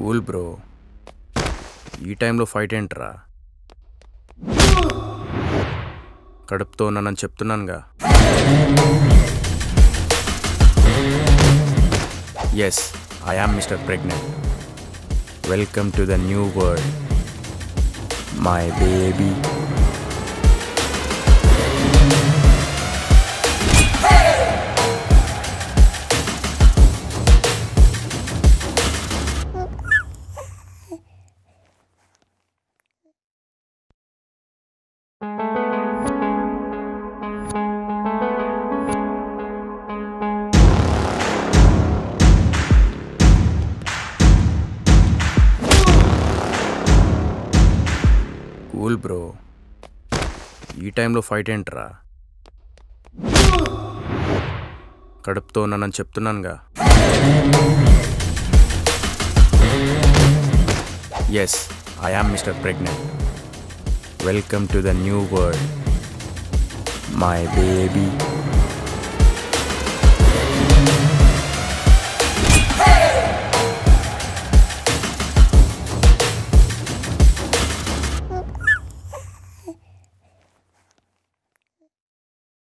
cool bro ఈ టైంలో fight ఏంట్రా కడుపుతో ఉన్నానని చెప్తున్నానుగా yes I am mister pregnant welcome to the new world my baby cool bro ఈ టైంలో ఫైట్ ఏంట్రా కడుపుతో ఉన్నానని చెప్తున్నానుగా yes I am mister pregnant welcome to the new world my baby